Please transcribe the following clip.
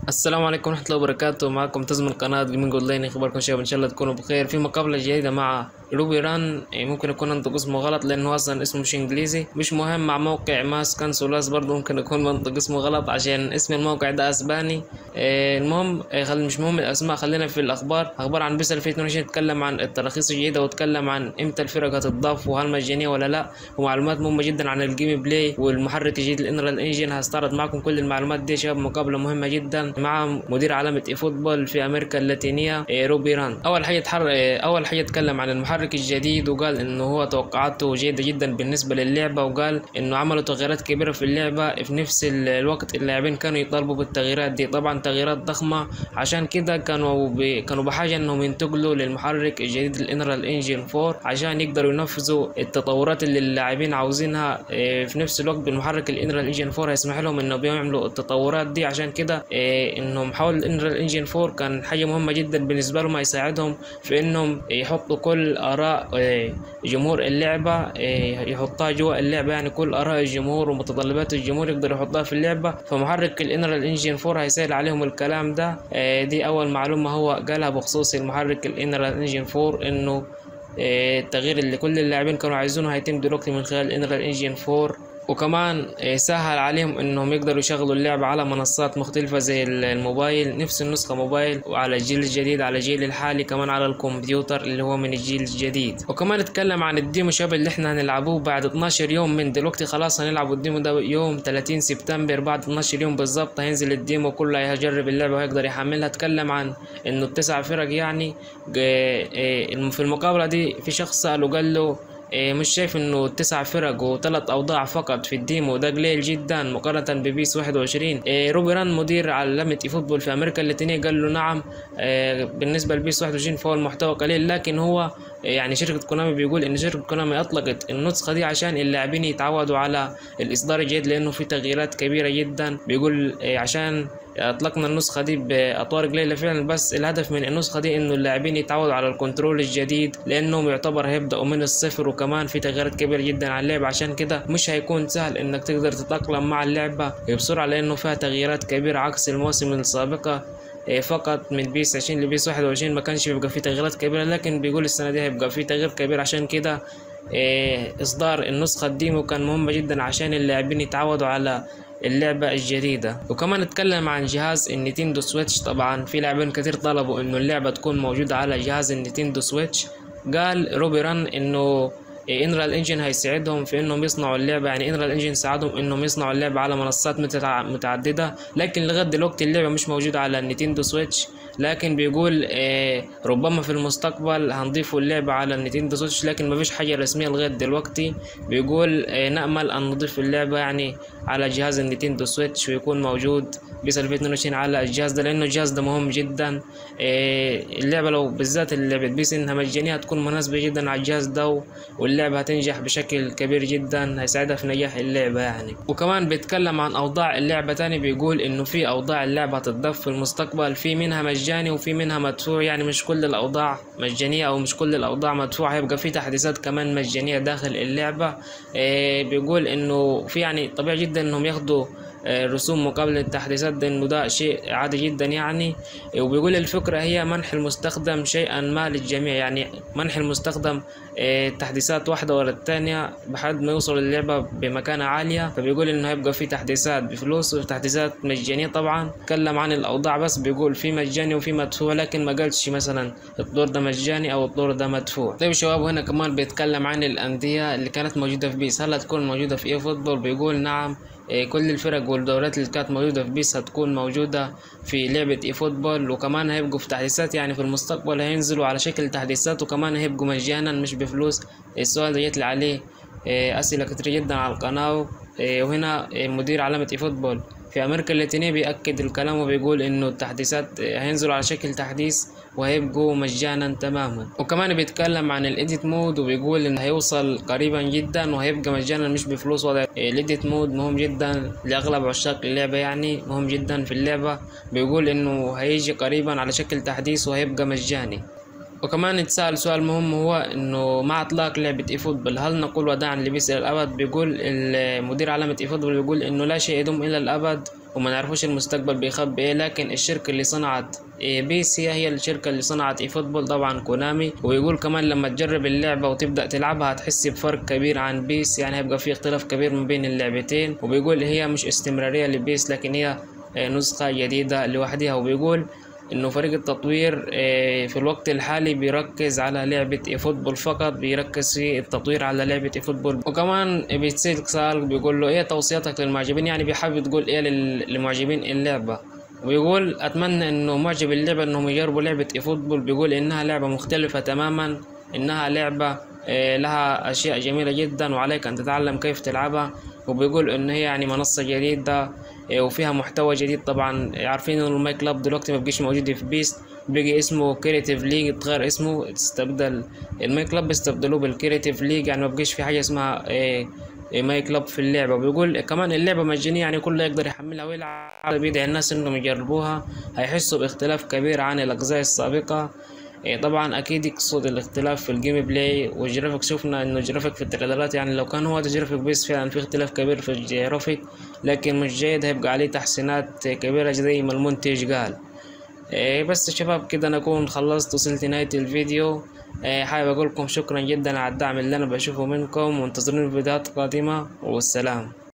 السلام عليكم ورحمة الله وبركاته معكم تزمن قناة جيمنج اونلاين اخباركم شباب ان شاء الله تكونوا بخير في مقابلة جديدة مع روبي ران إيه، ممكن يكون انطق اسمه غلط لانه اصلا اسمه مش انجليزي مش مهم مع موقع ماس كانسولاس برضه ممكن يكون منطق اسمه غلط عشان اسم الموقع ده اسباني إيه، المهم إيه، خل مش مهم الاسماء خلينا في الاخبار اخبار عن بيس 2022 نتكلم عن التراخيص الجديدة واتكلم عن امتى الفرق هتضاف وهل مجانية ولا لا ومعلومات مهمة جدا عن الجيم بلاي والمحرك الجديد الانرال انجن هستعرض معكم كل المعلومات دي يا شباب مقابلة مهمة جدا مع مدير علامة اي فوتبول في امريكا اللاتينية إيه، روبي ران اول حاجة تحر... إيه، اول حاجة اتكلم عن المحرك الجديد وقال انه هو توقعاته جيدة جدا بالنسبة للعبة وقال انه عملوا تغييرات كبيرة في اللعبة في نفس ال- الوقت اللاعبين كانوا يطالبوا بالتغييرات دي طبعا تغييرات ضخمة عشان كده كانوا ب... كانوا بحاجة انهم ينتقلوا للمحرك الجديد الانرال انجن 4 عشان يقدروا ينفذوا التطورات اللي اللاعبين عاوزينها إيه، في نفس الوقت بالمحرك الانرال انجن 4 هيسمح لهم انهم يعملوا التطورات دي عشان كده إيه، انهم حول الانرال انجن 4 كان حاجة مهمة جدا بالنسبة لهم هيساعدهم في انهم يحطوا كل اراء إيه، جمهور اللعبة إيه، يحطها جوا اللعبة يعني كل اراء الجمهور ومتطلبات الجمهور يقدر يحطها في اللعبة فمحرك الانرال انجن 4 هيسهل عليهم الكلام ده إيه، دي اول معلومة هو قالها بخصوص المحرك الانرال انجن 4 انه إيه، التغيير اللي كل اللاعبين كانوا عايزينه هيتم دلوقتي من خلال انرال انجن 4 وكمان إيه، سهل عليهم انهم يقدروا يشغلوا اللعبة على منصات مختلفة زي ال- الموبايل نفس النسخة موبايل وعلى الجيل الجديد على الجيل الحالي كمان على الكمبيوتر اللي هو من الجيل الجديد وكمان اتكلم عن الديمو شباب اللي احنا هنلعبوه بعد 12 يوم من دلوقتي خلاص هنلعبوا الديمو ده يوم 30 سبتمبر بعد 12 يوم بالظبط هينزل الديمو كله هيجرب اللعبة وهيقدر يحملها اتكلم عن انه التسع فرق يعني إيه، إيه، في المقابلة دي في شخص سأله قال له إيه، مش شايف انه تسع فرق وثلاث اوضاع فقط في الديمو ده قليل جدا مقارنة ببيس 21 إيه، روبي ران مدير علامة اي فوتبول في امريكا اللاتينية قال له نعم إيه، بالنسبة لبيس 21 فهو المحتوى قليل لكن هو يعني شركة كونامي بيقول ان شركة كونامي اطلقت النسخة دي عشان اللاعبين يتعودوا على الاصدار الجديد لانه في تغييرات كبيرة جدا بيقول إيه، عشان اطلقنا النسخة دي باطوار قليلة فعلا بس الهدف من النسخة دي انه اللاعبين يتعودوا على الكنترول الجديد لانهم يعتبر هيبدأوا من الصفر وكمان في تغييرات كبيرة جدا على اللعبة عشان كده مش هيكون سهل انك تقدر تتأقلم مع اللعبة بسرعة لانه فيها تغييرات كبيرة عكس المواسم السابقة إيه، فقط من بيس 20 لبيس 21 ما كانش بيبقى فيه تغييرات كبيرة لكن بيقول السنة دي هيبقى فيه تغيير كبير عشان كده إيه، إصدار النسخة الديمو كان مهم جدا عشان اللاعبين يتعودوا على اللعبة الجديدة وكمان اتكلم عن جهاز النينتندو سويتش طبعا في لاعبين كتير طلبوا انه اللعبة تكون موجودة على جهاز النينتندو سويتش قال روبي ران انه انرال انجن هيساعدهم في انهم يصنعوا اللعبة يعني انرال انجن ساعدهم انهم يصنعوا اللعبة على منصات متتع- متعددة لكن لغاية دلوقتي اللعبة مش موجودة على النينتندو سويتش لكن بيقول آه، ربما في المستقبل هنضيفوا اللعبة على النينتندو سويتش لكن مفيش حاجة رسمية لغاية دلوقتي بيقول آه، نأمل أن نضيف اللعبة يعني على جهاز النينتندو سويتش ويكون موجود بيس 2022 على الجهاز ده لأنه الجهاز ده مهم جدا آه، اللعبة لو بالذات لعبة بيس إنها مجانية هتكون مناسبة جدا على الجهاز ده واللعبة هتنجح بشكل كبير جدا هيساعدها في نجاح اللعبة يعني وكمان بيتكلم عن أوضاع اللعبة تاني بيقول إنه في أوضاع اللعبة هتتضاف في المستقبل في منها مجاني وفي منها مدفوع يعني مش كل الأوضاع مجانية أو مش كل الأوضاع مدفوعة هيبقى في تحديثات كمان مجانية داخل اللعبة آه، بيقول إنه في يعني طبيعي جدا إنهم ياخدوا آه، رسوم مقابل التحديثات ده انه ده شيء عادي جدا يعني آه، وبيقول الفكرة هي منح المستخدم شيئا ما للجميع يعني منح المستخدم آه، تحديثات واحدة ورا التانية بحد ما يوصل اللعبة بمكانة عالية فبيقول انه هيبقى في تحديثات بفلوس وتحديثات مجانية طبعا اتكلم عن الاوضاع بس بيقول في مجاني وفي مدفوع لكن ما قالش مثلا الدور ده مجاني او الدور ده مدفوع طيب شباب هنا كمان بيتكلم عن الاندية اللي كانت موجودة في بيس هل هتكون موجودة في ايه فوتبول بيقول نعم إيه، كل الفرق والدورات اللي كانت موجودة في بيس هتكون موجودة في لعبة اي فوتبول وكمان هيبقوا في تحديثات يعني في المستقبل هينزلوا على شكل تحديثات وكمان هيبقوا مجانا مش بفلوس السؤال ده جت لي عليه إيه، أسئلة كتير جدا على القناة إيه، وهنا إيه، مدير علامة اي فوتبول في أمريكا اللاتينية بيأكد الكلام وبيقول إنه التحديثات إيه، هينزلوا على شكل تحديث وهيبقوا مجانا تماما وكمان بيتكلم عن الايديت مود وبيقول انه هيوصل قريبا جدا وهيبقى مجانا مش بفلوس وضع الايديت مود مهم جدا لاغلب عشاق اللعبة يعني مهم جدا في اللعبة بيقول انه هيجي قريبا على شكل تحديث وهيبقى مجاني وكمان اتسأل سؤال مهم هو انه مع اطلاق لعبة اي فوتبول هل نقول وداعا لبيس الى الابد بيقول المدير علامة اي فوتبول بيقول انه لا شيء يدوم الى الابد وما نعرفوش المستقبل بيخبي ايه لكن الشركة اللي صنعت بيس هي هي الشركة اللي صنعت اي فوتبول طبعا كونامي ويقول كمان لما تجرب اللعبة وتبدأ تلعبها هتحس بفرق كبير عن بيس يعني هيبقى في اختلاف كبير ما بين اللعبتين وبيقول هي مش استمرارية لبيس لكن هي نسخة جديدة لوحدها وبيقول انه فريق التطوير في الوقت الحالي بيركز على لعبة اي فوتبول فقط بيركز في التطوير على لعبة اي فوتبول وكمان بيتسأل سؤال بيقول له ايه توصياتك للمعجبين يعني بيحب تقول ايه للمعجبين اللعبة ويقول اتمنى انه معجب اللعبة انهم يجربوا لعبة اي فوتبول بيقول انها لعبة مختلفة تماما انها لعبة لها اشياء جميلة جدا وعليك ان تتعلم كيف تلعبها وبيقول ان هي يعني منصة جديدة وفيها محتوى جديد طبعا عارفين ان الماي كلاب دلوقتي ما بقيش موجود في بيست بيجي اسمه كريتيف ليج اتغير اسمه استبدل الماي كلاب استبدلوه بالكريتيف ليج يعني ما بقيش في حاجه اسمها ماي كلاب في اللعبه وبيقول كمان اللعبه مجانيه يعني كله يقدر يحملها ويلعب بيدعي الناس انهم يجربوها هيحسوا باختلاف كبير عن الاجزاء السابقه طبعا اكيد يقصد الاختلاف في الجيم بلاي والجرافيك شفنا انه الجرافيك في التريلرات يعني لو كان هو الجرافيك بيس فعلا في اختلاف كبير في الجرافيك لكن مش جيد هيبقى عليه تحسينات كبيرة زي ما المنتج قال بس شباب كده انا اكون خلصت وصلت نهاية الفيديو حابب اقول لكم شكرا جدا على الدعم اللي انا بشوفه منكم وانتظروني في فيديوهات قادمة والسلام